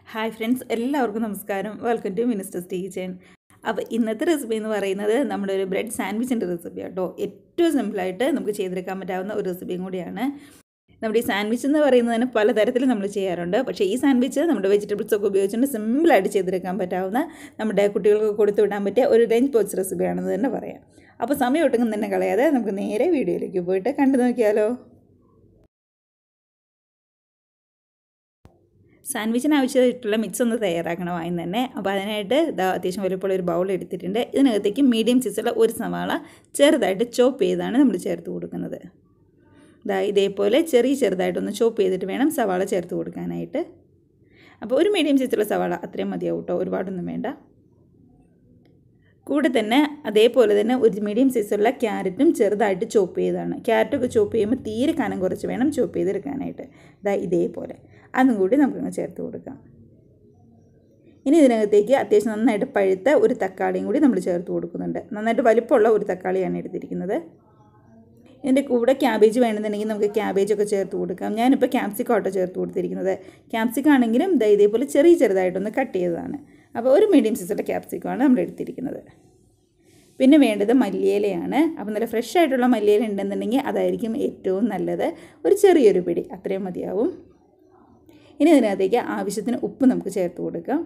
hi friends എല്ലാവർക്കും നമസ്കാരം welcome to ministers kitchen അപ്പോൾ ഇന്നത്തെ റെസിപ്പി എന്ന് പറയുന്നത് നമ്മുടെ ഒരു ബ്രെഡ് സാൻഡ്വിച്ചിൻ്റെ റെസിപ്പി കേട്ടോ ഏറ്റവും സിമ്പിളായിട്ട് നമുക്ക് ചെയ്തെടുക്കാൻ പറ്റാവുന്ന ഒരു റെസിപ്പിയും കൂടിയാണ് നമ്മുടെ ഈ സാൻഡ്വിച്ച് എന്ന് പറയുന്നതിന് പലതരത്തിൽ നമ്മൾ ചെയ്യാറുണ്ട് പക്ഷേ ഈ സാൻഡ്വിച്ച് നമ്മുടെ വെജിറ്റബിൾസ് ഒക്കെ ഉപയോഗിച്ചുകൊണ്ട് സിമ്പിളായിട്ട് ചെയ്തെടുക്കാൻ പറ്റാവുന്ന നമ്മുടെ കുട്ടികൾക്ക് കൊടുത്തു വിടാൻ പറ്റിയ ഒരു ലഞ്ച് ബോക്സ് റെസിപ്പിയാണെന്ന് തന്നെ പറയാം അപ്പോൾ സമയം ഒട്ടും തന്നെ കളയാതെ നമുക്ക് നേരെ വീഡിയോയിലേക്ക് പോയിട്ട് കണ്ടു നോക്കിയാലോ സാൻഡ്വിച്ചിന് ആവശ്യമായിട്ടുള്ള മിക്സ് ഒന്ന് തയ്യാറാക്കണം ആദ്യം തന്നെ അപ്പോൾ അതിനായിട്ട് ഇതാ അത്യാവശ്യം വലുപ്പമുള്ള ഒരു ബൗൾ എടുത്തിട്ടുണ്ട് ഇതിനകത്തേക്ക് മീഡിയം സൈസുള്ള ഒരു സവാള ചെറുതായിട്ട് ചോപ്പ് ചെയ്താണ് നമ്മൾ ചേർത്ത് കൊടുക്കുന്നത് ഇതാ ഇതേപോലെ ചെറിയ ചെറുതായിട്ടൊന്ന് ചോപ്പ് ചെയ്തിട്ട് വേണം സവാള ചേർത്ത് കൊടുക്കാനായിട്ട് അപ്പോൾ ഒരു മീഡിയം സൈസുള്ള സവാള അത്രയും മതിയാവും കേട്ടോ ഒരുപാടൊന്നും വേണ്ട കൂടെ തന്നെ അതേപോലെ തന്നെ ഒരു മീഡിയം സൈസുള്ള ക്യാരറ്റും ചെറുതായിട്ട് ചോപ്പ് ചെയ്തതാണ് ക്യാരറ്റൊക്കെ ചോപ്പ് ചെയ്യുമ്പോൾ തീരെ കനം കുറച്ച് വേണം ചോപ്പ് ചെയ്തെടുക്കാനായിട്ട് ഇതാ ഇതേപോലെ അതും കൂടി നമുക്കങ്ങ് ചേർത്ത് കൊടുക്കാം ഇനി ഇതിനകത്തേക്ക് അത്യാവശ്യം നന്നായിട്ട് പഴുത്ത ഒരു തക്കാളിയും കൂടി നമ്മൾ ചേർത്ത് കൊടുക്കുന്നുണ്ട് നന്നായിട്ട് വലിപ്പമുള്ള ഒരു തക്കാളിയാണ് എടുത്തിരിക്കുന്നത് ഇതിൻ്റെ കൂടെ ക്യാബേജ് വേണമെന്നുണ്ടെങ്കിൽ നമുക്ക് ക്യാബേജൊക്കെ ചേർത്ത് കൊടുക്കാം ഞാനിപ്പോൾ ക്യാപ്സിക്കോട്ടോ ചേർത്ത് കൊടുത്തിരിക്കുന്നത് ക്യാപ്സിക്കം ആണെങ്കിലും ദാ ഇതേപോലെ ചെറിയ ചെറുതായിട്ടൊന്ന് കട്ട് ചെയ്തതാണ് അപ്പോൾ ഒരു മീഡിയം സൈസുള്ള ക്യാപ്സിക്കമാണ് നമ്മൾ എടുത്തിരിക്കുന്നത് പിന്നെ വേണ്ടത് മല്ലിയിലയാണ് അപ്പോൾ നല്ല ഫ്രഷ് ആയിട്ടുള്ള മല്ലിയില ഉണ്ടെന്നുണ്ടെങ്കിൽ അതായിരിക്കും ഏറ്റവും നല്ലത് ഒരു ചെറിയൊരു പിടി അത്രയും മതിയാവും ഇനി ഇതിനകത്തേക്ക് ആവശ്യത്തിന് ഉപ്പ് നമുക്ക് ചേർത്ത് കൊടുക്കാം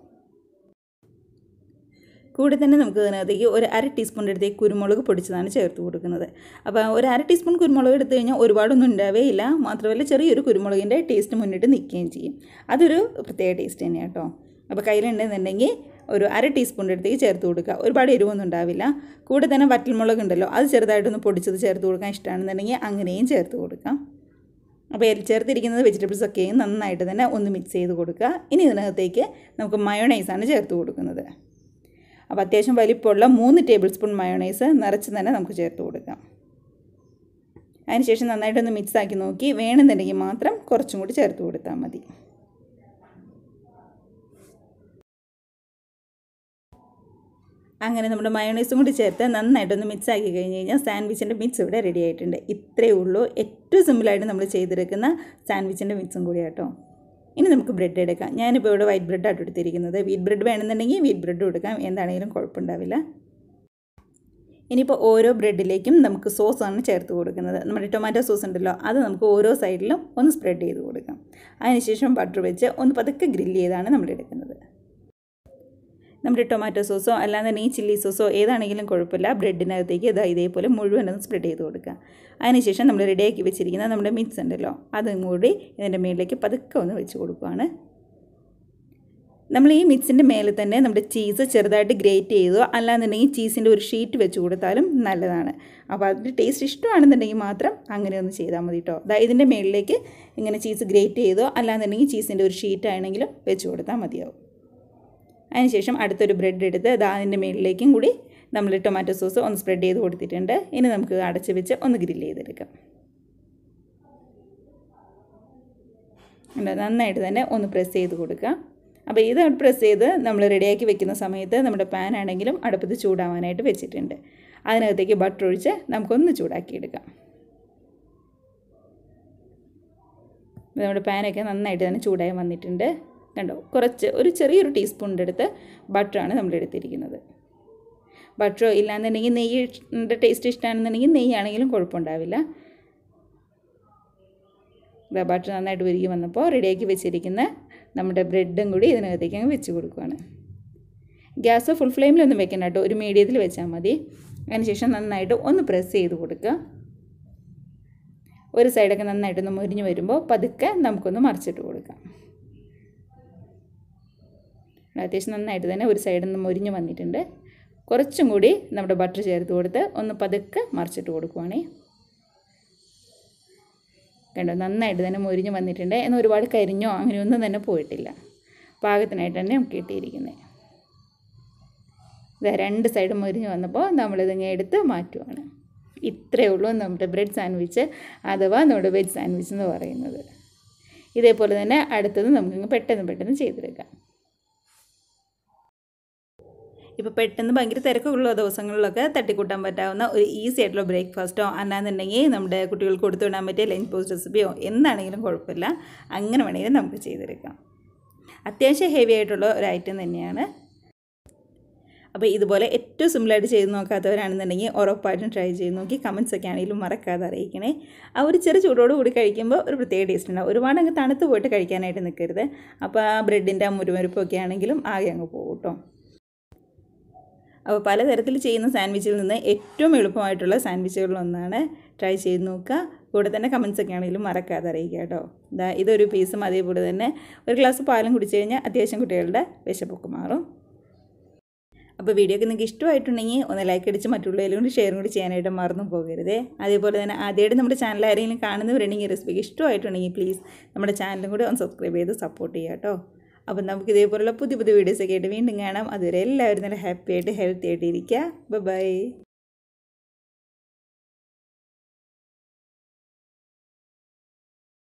കൂടെ തന്നെ നമുക്ക് ഇതിനകത്തേക്ക് ഒരു അര ടീസ്പൂണിൻ്റെ അടുത്തേക്ക് കുരുമുളക് പൊടിച്ചതാണ് ചേർത്ത് കൊടുക്കുന്നത് അപ്പോൾ ഒരു അര ടീസ്പൂൺ കുരുമുളക് എടുത്തു കഴിഞ്ഞാൽ ഒരുപാടൊന്നും ഉണ്ടാവേയില്ല മാത്രമല്ല ചെറിയൊരു കുരുമുളകിൻ്റെ ടേസ്റ്റ് മുന്നിട്ട് നിൽക്കുകയും ചെയ്യും അതൊരു പ്രത്യേക ടേസ്റ്റ് തന്നെയാണ് കേട്ടോ അപ്പോൾ കയ്യിലുണ്ടെന്നുണ്ടെങ്കിൽ ഒരു അര ടീസ്പൂണിൻ്റെ അടുത്തേക്ക് ചേർത്ത് കൊടുക്കുക ഒരുപാട് എരിവൊന്നും ഉണ്ടാവില്ല കൂടെ തന്നെ വറ്റൽമുളക് ഉണ്ടല്ലോ അത് ചെറുതായിട്ടൊന്ന് പൊടിച്ചത് ചേർത്ത് കൊടുക്കാൻ ഇഷ്ടമാണെന്നുണ്ടെങ്കിൽ അങ്ങനെയും ചേർത്ത് കൊടുക്കാം അപ്പോൾ ചേർത്തിരിക്കുന്നത് വെജിറ്റബിൾസ് ഒക്കെയും നന്നായിട്ട് തന്നെ ഒന്ന് മിക്സ് ചെയ്ത് കൊടുക്കുക ഇനി ഇതിനകത്തേക്ക് നമുക്ക് മയോണൈസാണ് ചേർത്ത് കൊടുക്കുന്നത് അപ്പോൾ അത്യാവശ്യം വലിപ്പമുള്ള മൂന്ന് ടേബിൾ സ്പൂൺ മയോണൈസ് നിറച്ച് തന്നെ നമുക്ക് ചേർത്ത് കൊടുക്കാം അതിനുശേഷം നന്നായിട്ടൊന്ന് മിക്സ് ആക്കി നോക്കി വേണമെന്നുണ്ടെങ്കിൽ മാത്രം കുറച്ചും കൂടി ചേർത്ത് കൊടുത്താൽ മതി അങ്ങനെ നമ്മുടെ മയോണൈസും കൂടി ചേർത്ത് നന്നായിട്ടൊന്ന് മിക്സ് ആക്കി കഴിഞ്ഞ് കഴിഞ്ഞാൽ സാൻഡ്വിച്ചിൻ്റെ മിക്സ് ഇവിടെ റെഡി ആയിട്ടുണ്ട് ഇത്രയേ ഉള്ളൂ ഏറ്റവും സിമ്പിളായിട്ട് നമ്മൾ ചെയ്തെടുക്കുന്ന സാൻഡ്വിച്ചിൻ്റെ മിക്സും കൂടി കേട്ടോ ഇനി നമുക്ക് ബ്രെഡ് എടുക്കാം ഞാനിപ്പോൾ ഇവിടെ വൈറ്റ് ബ്രെഡായിട്ട് എടുത്തിരിക്കുന്നത് വീറ്റ് ബ്രെഡ് വേണമെന്നുണ്ടെങ്കിൽ വീറ്റ് ബ്രെഡ് കൊടുക്കാം എന്താണെങ്കിലും കുഴപ്പമുണ്ടാവില്ല ഇനിയിപ്പോൾ ഓരോ ബ്രെഡിലേക്കും നമുക്ക് സോസാണ് ചേർത്ത് കൊടുക്കുന്നത് നമ്മുടെ ടൊമാറ്റോ സോസ് ഉണ്ടല്ലോ അത് നമുക്ക് ഓരോ സൈഡിലും ഒന്ന് സ്പ്രെഡ് ചെയ്ത് കൊടുക്കാം അതിനുശേഷം ബട്ടർ വെച്ച് ഒന്ന് പതുക്കെ ഗ്രില്ല് ചെയ്താണ് നമ്മൾ എടുക്കുന്നത് നമ്മുടെ ടൊമാറ്റോ സോസോ അല്ലാന്നുണ്ടെങ്കിൽ ചില്ലി സോസോ ഏതാണെങ്കിലും കുഴപ്പമില്ല ബ്രെഡിനകത്തേക്ക് ഇതാ ഇതേപോലെ മുഴുവനൊന്ന് സ്പ്രെഡ് ചെയ്ത് കൊടുക്കുക അതിനുശേഷം നമ്മൾ റെഡിയാക്കി വെച്ചിരിക്കുന്ന നമ്മുടെ മിക്സ് ഉണ്ടല്ലോ അതും കൂടി ഇതിൻ്റെ മേളിലേക്ക് പതുക്കെ ഒന്ന് വെച്ച് കൊടുക്കുകയാണ് നമ്മൾ ഈ മിക്സിൻ്റെ മേലെ തന്നെ നമ്മുടെ ചീസ് ചെറുതായിട്ട് ഗ്രേറ്റ് ചെയ്തോ അല്ലാന്നുണ്ടെങ്കിൽ ചീസിൻ്റെ ഒരു ഷീറ്റ് വെച്ച് കൊടുത്താലും നല്ലതാണ് അപ്പോൾ അതിൻ്റെ ടേസ്റ്റ് ഇഷ്ടമാണെന്നുണ്ടെങ്കിൽ മാത്രം അങ്ങനെ ഒന്ന് ചെയ്താൽ മതി കേട്ടോ അതായത് ഇതിൻ്റെ മേളിലേക്ക് ഇങ്ങനെ ചീസ് ഗ്രേറ്റ് ചെയ്തോ അല്ലാന്നുണ്ടെങ്കിൽ ചീസിൻ്റെ ഒരു ഷീറ്റ് ആണെങ്കിലും വെച്ച് കൊടുത്താൽ മതിയാവും അതിനുശേഷം അടുത്തൊരു ബ്രെഡ് എടുത്ത് അത് അതിൻ്റെ മേളിലേക്കും കൂടി നമ്മൾ ടൊമാറ്റോ സോസ് ഒന്ന് സ്പ്രെഡ് ചെയ്ത് കൊടുത്തിട്ടുണ്ട് ഇനി നമുക്ക് അടച്ച് വെച്ച് ഒന്ന് ഗ്രില്ല് ചെയ്തെടുക്കാം നന്നായിട്ട് തന്നെ ഒന്ന് പ്രസ് ചെയ്ത് കൊടുക്കുക അപ്പോൾ ഇത് പ്രസ് ചെയ്ത് നമ്മൾ റെഡിയാക്കി വെക്കുന്ന സമയത്ത് നമ്മുടെ പാൻ ആണെങ്കിലും അടുപ്പത്ത് ചൂടാവാനായിട്ട് വെച്ചിട്ടുണ്ട് അതിനകത്തേക്ക് ബട്ടർ ഒഴിച്ച് നമുക്കൊന്ന് ചൂടാക്കിയെടുക്കാം നമ്മുടെ പാനൊക്കെ നന്നായിട്ട് തന്നെ ചൂടായി വന്നിട്ടുണ്ട് കണ്ടോ കുറച്ച് ഒരു ചെറിയൊരു ടീസ്പൂണിൻ്റെ അടുത്ത് ബട്ടറാണ് നമ്മൾ എടുത്തിരിക്കുന്നത് ബട്ടറോ ഇല്ലാന്നുണ്ടെങ്കിൽ നെയ്യിൻ്റെ ടേസ്റ്റ് ഇഷ്ടമാണെന്നുണ്ടെങ്കിൽ നെയ്യാണെങ്കിലും കുഴപ്പമുണ്ടാവില്ല ബട്ടർ നന്നായിട്ട് ഉരുകി വന്നപ്പോൾ റെഡിയാക്കി വെച്ചിരിക്കുന്ന നമ്മുടെ ബ്രെഡും കൂടി ഇതിനകത്തേക്ക് അങ്ങ് വെച്ച് കൊടുക്കുകയാണ് ഗ്യാസ് ഫുൾ ഫ്ലെയിമിലൊന്നും വെക്കണം കേട്ടോ ഒരു മീഡിയത്തിൽ വെച്ചാൽ മതി അതിനുശേഷം നന്നായിട്ട് ഒന്ന് പ്രസ് ചെയ്ത് കൊടുക്കുക ഒരു സൈഡൊക്കെ നന്നായിട്ടൊന്ന് മുരിഞ്ഞ് വരുമ്പോൾ പതുക്കെ നമുക്കൊന്ന് മറിച്ചിട്ട് കൊടുക്കാം അത്യാവശ്യം നന്നായിട്ട് തന്നെ ഒരു സൈഡിൽ നിന്ന് മൊരിഞ്ഞ് വന്നിട്ടുണ്ട് കുറച്ചും കൂടി നമ്മുടെ ബട്ടർ ചേർത്ത് കൊടുത്ത് ഒന്ന് പതുക്കെ മറിച്ചിട്ട് കൊടുക്കുവാണേ കണ്ടോ നന്നായിട്ട് തന്നെ മൊരിഞ്ഞ് വന്നിട്ടുണ്ട് എന്നാൽ ഒരുപാട് കരിഞ്ഞോ അങ്ങനെയൊന്നും തന്നെ പോയിട്ടില്ല പാകത്തിനായിട്ട് തന്നെ നമുക്ക് കിട്ടിയിരിക്കുന്നത് ഇതാ രണ്ട് സൈഡും മൊരിഞ്ഞ് വന്നപ്പോൾ നമ്മളിതിങ്ങനെ എടുത്ത് മാറ്റുവാണ് ഇത്രയേ ഉള്ളൂ നമ്മുടെ ബ്രെഡ് സാൻഡ്വിച്ച് അഥവാ നമ്മുടെ വെജ് സാൻഡ്വിച്ച് എന്ന് പറയുന്നത് ഇതേപോലെ തന്നെ അടുത്തത് നമുക്കിങ്ങ് പെട്ടെന്ന് പെട്ടെന്ന് ചെയ്തെടുക്കാം ഇപ്പോൾ പെട്ടെന്ന് ഭയങ്കര തിരക്കുള്ള ദിവസങ്ങളിലൊക്കെ തട്ടിക്കൂട്ടാൻ പറ്റാവുന്ന ഒരു ഈസി ആയിട്ടുള്ള ബ്രേക്ക്ഫാസ്റ്റോ അല്ലാന്നുണ്ടെങ്കിൽ നമ്മുടെ കുട്ടികൾക്ക് കൊടുത്തു വിടാൻ പറ്റിയ ലഞ്ച് ബോക്സ് റെസിപ്പിയോ എന്താണെങ്കിലും കുഴപ്പമില്ല അങ്ങനെ വേണമെങ്കിലും നമുക്ക് ചെയ്തെടുക്കാം അത്യാവശ്യം ഹെവി ആയിട്ടുള്ള ഒരു ഐറ്റം തന്നെയാണ് അപ്പോൾ ഇതുപോലെ ഏറ്റവും സിമ്പിളായിട്ട് ചെയ്ത് നോക്കാത്തവരാണെന്നുണ്ടെങ്കിൽ ഉറപ്പായിട്ടും ട്രൈ ചെയ്ത് നോക്കി കമൻസ് ഒക്കെ ആണെങ്കിലും മറക്കാതെ അറിയിക്കണേ ആ ഒരു ചെറു ചൂടോട് കൂടി കഴിക്കുമ്പോൾ ഒരു പ്രത്യേക ടേസ്റ്റ് ഉണ്ടാവും ഒരുപാട് അങ്ങ് തണുത്ത് പോയിട്ട് കഴിക്കാനായിട്ട് നിൽക്കരുത് അപ്പോൾ ആ ബ്രെഡിൻ്റെ ആ മുരുമരുപ്പൊക്കെ ആണെങ്കിലും ആകെ അങ്ങ് പോകും കേട്ടോ അപ്പോൾ പലതരത്തിൽ ചെയ്യുന്ന സാൻഡ്വിച്ചിൽ നിന്ന് ഏറ്റവും എളുപ്പമായിട്ടുള്ള സാൻഡ്വിച്ചുകളിലൊന്നാണ് ട്രൈ ചെയ്ത് നോക്കുക കൂടെ തന്നെ കമൻസ് ഒക്കെ ആണെങ്കിലും മറക്കാതെ അറിയിക്കുക കേട്ടോ ഇതാ ഇതൊരു പീസും അതേപോലെ തന്നെ ഒരു ഗ്ലാസ് പാലും കുടിച്ചു കഴിഞ്ഞാൽ അത്യാവശ്യം കുട്ടികളുടെ വിശപ്പൊക്കെ മാറും അപ്പോൾ വീഡിയോ ഒക്കെ നിങ്ങൾക്ക് ഇഷ്ടമായിട്ടുണ്ടെങ്കിൽ ഒന്ന് ലൈക്ക് അടിച്ച് മറ്റുള്ളവരും കൂടി ഷെയറും കൂടി ചെയ്യാനായിട്ട് മറന്നു പോകരുത് അതേപോലെ തന്നെ ആദ്യമായിട്ട് നമ്മുടെ ചാനൽ ആരെങ്കിലും കാണുന്നവരുണ്ടെങ്കിൽ റെസിപ്പിക്ക് ഇഷ്ടമായിട്ടുണ്ടെങ്കിൽ പ്ലീസ് നമ്മുടെ ചാനലും കൂടി ഒന്ന് സബ്സ്ക്രൈബ് ചെയ്ത് സപ്പോർട്ട് ചെയ്യുക കേട്ടോ അപ്പം നമുക്ക് ഇതേപോലുള്ള പുതിയ പുതിയ വീഡിയോസൊക്കെ ആയിട്ട് വീണ്ടും കാണാം അതുവരെ എല്ലാവരും നല്ല ഹാപ്പി ആയിട്ട് ഹെൽത്തി ആയിട്ട് ഇരിക്കുക ബൈ